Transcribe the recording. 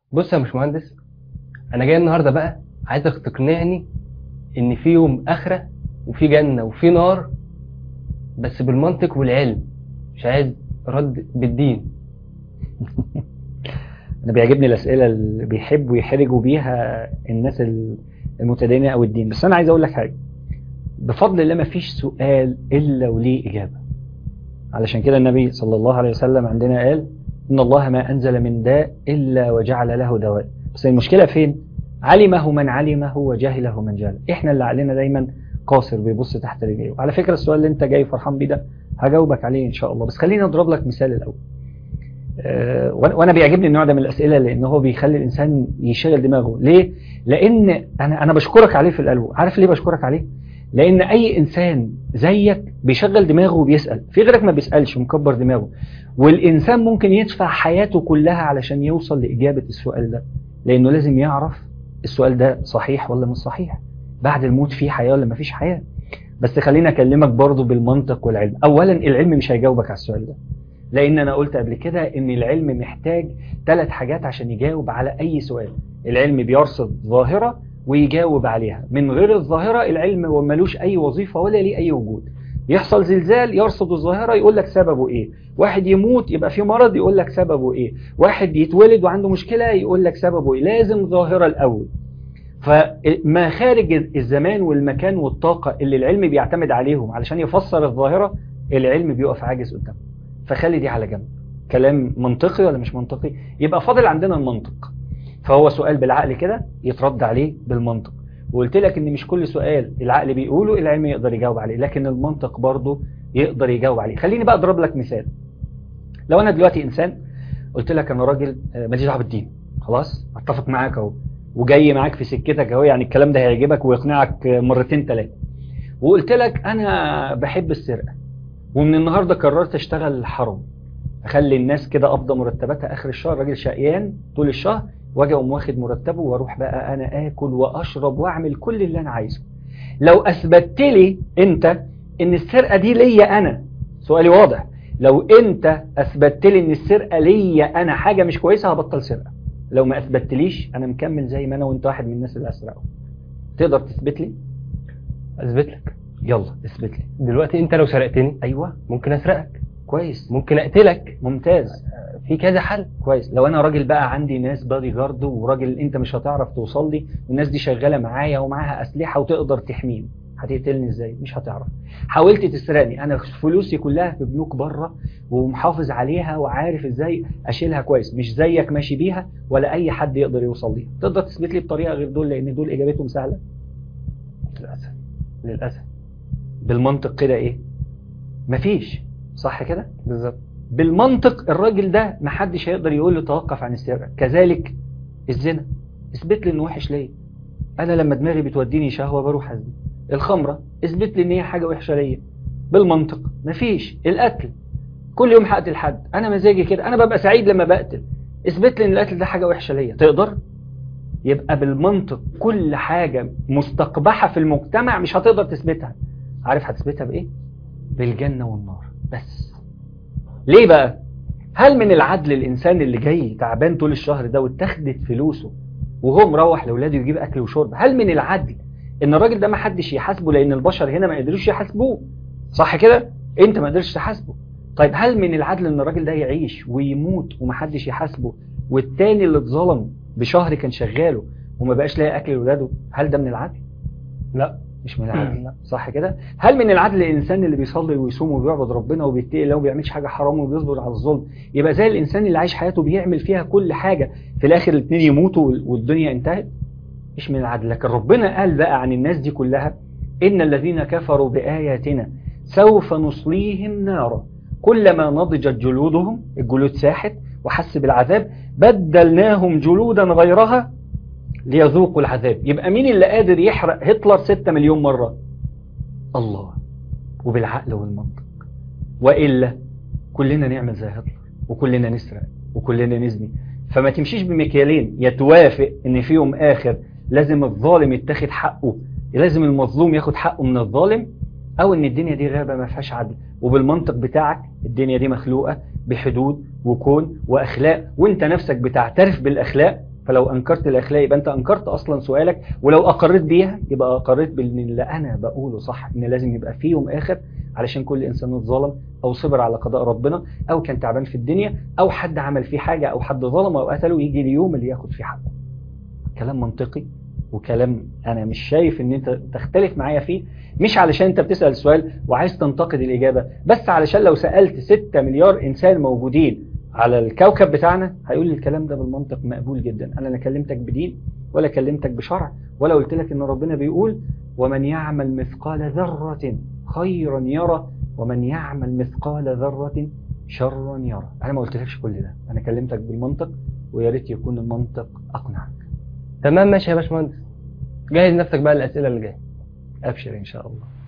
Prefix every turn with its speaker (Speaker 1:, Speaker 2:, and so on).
Speaker 1: بص يا باشمهندس انا جاي النهارده بقى عايزك تقنعني ان في يوم اخره وفي جنه وفي نار بس بالمنطق والعلم مش عايز رد بالدين
Speaker 2: انا بيعجبني الاسئله اللي بيحبوا يحرجوا بيها الناس المتدينه او الدين بس انا عايز اقول لك حاجه بفضل الله ما فيش سؤال الا وليه اجابه علشان كده النبي صلى الله عليه وسلم عندنا قال ان الله ما انزل من داء الا وجعل له دواء بس المشكله فين علمه من علمه وجهله من جهله احنا اللي علينا دايما قاصر بيبص تحت رجليه وعلى فكره السؤال اللي انت جاي فرحان بيه ده هجاوبك عليه ان شاء الله بس خليني اضرب لك مثال الاول أه وانا بيعجبني النوع ده من الاسئله لان هو بيخلي الانسان يشغل دماغه ليه لان انا انا بشكرك عليه في القلب عارف ليه بشكرك عليه لان اي انسان زيك بيشغل دماغه وبيسال في غيرك ما بيسالش ومكبر دماغه والانسان ممكن يدفع حياته كلها علشان يوصل لاجابه السؤال ده لانه لازم يعرف السؤال ده صحيح ولا مش صحيح بعد الموت في حياه ولا ما فيش حياه بس خليني اكلمك برضو بالمنطق والعلم اولا العلم مش هيجاوبك على السؤال ده لان انا قلت قبل كده ان العلم محتاج ثلاث حاجات عشان يجاوب على اي سؤال العلم بيرصد ظاهره ويجاوب عليها من غير الظاهره العلم ملوش اي وظيفه ولا ليه اي وجود يحصل زلزال يرصد الظاهره يقول لك سببه ايه واحد يموت يبقى في مرض يقول لك سببه ايه واحد يتولد وعنده مشكله يقول لك سببه ايه لازم ظاهره الاول فما خارج الزمان والمكان والطاقه اللي العلم بيعتمد عليهم علشان يفسر الظاهره العلم بيقف عاجز قدامه فخلي دي على جنب كلام منطقي ولا مش منطقي يبقى فاضل عندنا المنطق فهو سؤال بالعقل كده يترد عليه بالمنطق وقلت لك ان مش كل سؤال العقل بيقوله العلم يقدر يجاوب عليه لكن المنطق برضه يقدر يجاوب عليه خليني بقى اضرب لك مثال لو انا دلوقتي انسان قلت لك انا راجل ماليش دعوه بالدين خلاص اتفق معاك اهو وجاي معاك في سكتك اهو يعني الكلام ده هيعجبك ويقنعك مرتين ثلاثه وقلت لك انا بحب السرقه ومن النهارده قررت اشتغل حرام اخلي الناس كده قبضه مرتباتها اخر الشهر راجل شقيان طول الشهر واجي اقوم واخد مرتبه واروح بقى انا اكل واشرب واعمل كل اللي انا عايزه لو اثبتت لي انت ان السرقه دي ليا انا سؤالي واضح لو انت اثبتت لي ان السرقه ليا انا حاجه مش كويسه هبطل سرقه لو ما اثبتليش انا مكمل زي ما انا وانت واحد من الناس اللي اسرقوا تقدر تثبت لي
Speaker 1: اثبت لك
Speaker 2: يلا اثبت لي
Speaker 1: دلوقتي انت لو سرقتني
Speaker 2: ايوه
Speaker 1: ممكن اسرقك
Speaker 2: كويس
Speaker 1: ممكن اقتلك
Speaker 2: ممتاز
Speaker 1: في كذا حل
Speaker 2: كويس لو انا راجل بقى عندي ناس بادي جارد وراجل انت مش هتعرف توصل لي والناس دي شغاله معايا ومعاها اسلحه وتقدر تحميني هتقتلني ازاي مش هتعرف حاولت تسرقني انا فلوسي كلها في بنوك بره ومحافظ عليها وعارف ازاي اشيلها كويس مش زيك ماشي بيها ولا اي حد يقدر يوصل ليها تقدر تثبت لي بطريقه غير دول لان دول اجابتهم سهله
Speaker 1: للاسف للاسف
Speaker 2: بالمنطق كده ايه مفيش صح كده
Speaker 1: بالظبط
Speaker 2: بالمنطق الراجل ده محدش هيقدر يقول له توقف عن السرقه كذلك الزنا اثبت لي انه وحش ليه انا لما دماغي بتوديني شهوه بروح ازني الخمره اثبت لي ان هي حاجه وحشه ليا بالمنطق مفيش القتل كل يوم هقتل حد انا مزاجي كده انا ببقى سعيد لما بقتل اثبت لي ان القتل ده حاجه وحشه ليا تقدر يبقى بالمنطق كل حاجه مستقبحه في المجتمع مش هتقدر تثبتها عارف هتثبتها بايه بالجنه والنار بس ليه بقى هل من العدل الانسان اللي جاي تعبان طول الشهر ده واتخذت فلوسه وهو مروح لاولاده يجيب اكل وشرب هل من العدل ان الراجل ده ما حدش يحاسبه لان البشر هنا ما قدروش يحاسبوه صح كده انت ما قدرتش تحاسبه طيب هل من العدل ان الراجل ده يعيش ويموت ومحدش يحاسبه والتاني اللي اتظلم بشهر كان شغاله وما بقاش لاقي اكل لاولاده هل ده من العدل
Speaker 1: لا
Speaker 2: مش من العدل لا صح كده هل من العدل الانسان اللي بيصلي ويصوم وبيعبد ربنا وبيتقي الله وما بيعملش حاجه حرام وبيصبر على الظلم يبقى زي الانسان اللي عايش حياته بيعمل فيها كل حاجه في الاخر الاثنين يموتوا والدنيا انتهت مش من العدل لكن ربنا قال بقى عن الناس دي كلها ان الذين كفروا باياتنا سوف نصليهم نارا كلما نضجت جلودهم الجلود ساحت وحس بالعذاب بدلناهم جلودا غيرها ليذوقوا العذاب يبقى مين اللي قادر يحرق هتلر 6 مليون مرة الله وبالعقل والمنطق وإلا كلنا نعمل زي هتلر وكلنا نسرق وكلنا نزني فما تمشيش بمكيالين يتوافق ان في يوم اخر لازم الظالم يتاخد حقه لازم المظلوم ياخد حقه من الظالم او ان الدنيا دي غابة ما فيهاش عدل وبالمنطق بتاعك الدنيا دي مخلوقة بحدود وكون واخلاق وانت نفسك بتعترف بالاخلاق فلو انكرت الاخلاق يبقى انت انكرت اصلا سؤالك ولو اقريت بيها يبقى اقريت بان اللي انا بقوله صح ان لازم يبقى في يوم اخر علشان كل انسان اتظلم او صبر على قضاء ربنا او كان تعبان في الدنيا او حد عمل فيه حاجه او حد ظلمه او قتله يجي اليوم اللي ياخد فيه حقه كلام منطقي وكلام انا مش شايف ان انت تختلف معايا فيه مش علشان انت بتسال السؤال وعايز تنتقد الاجابه بس علشان لو سالت 6 مليار انسان موجودين على الكوكب بتاعنا هيقول لي الكلام ده بالمنطق مقبول جدا انا لا كلمتك بدين ولا كلمتك بشرع ولا قلت لك ان ربنا بيقول ومن يعمل مثقال ذره خيرا يرى ومن يعمل مثقال ذره شرا يرى انا ما قلتلكش كل ده انا كلمتك بالمنطق ويا ريت يكون المنطق اقنعك
Speaker 1: تمام ماشي يا باشمهندس جهز نفسك بقى للاسئله اللي جايه
Speaker 2: ابشر ان شاء الله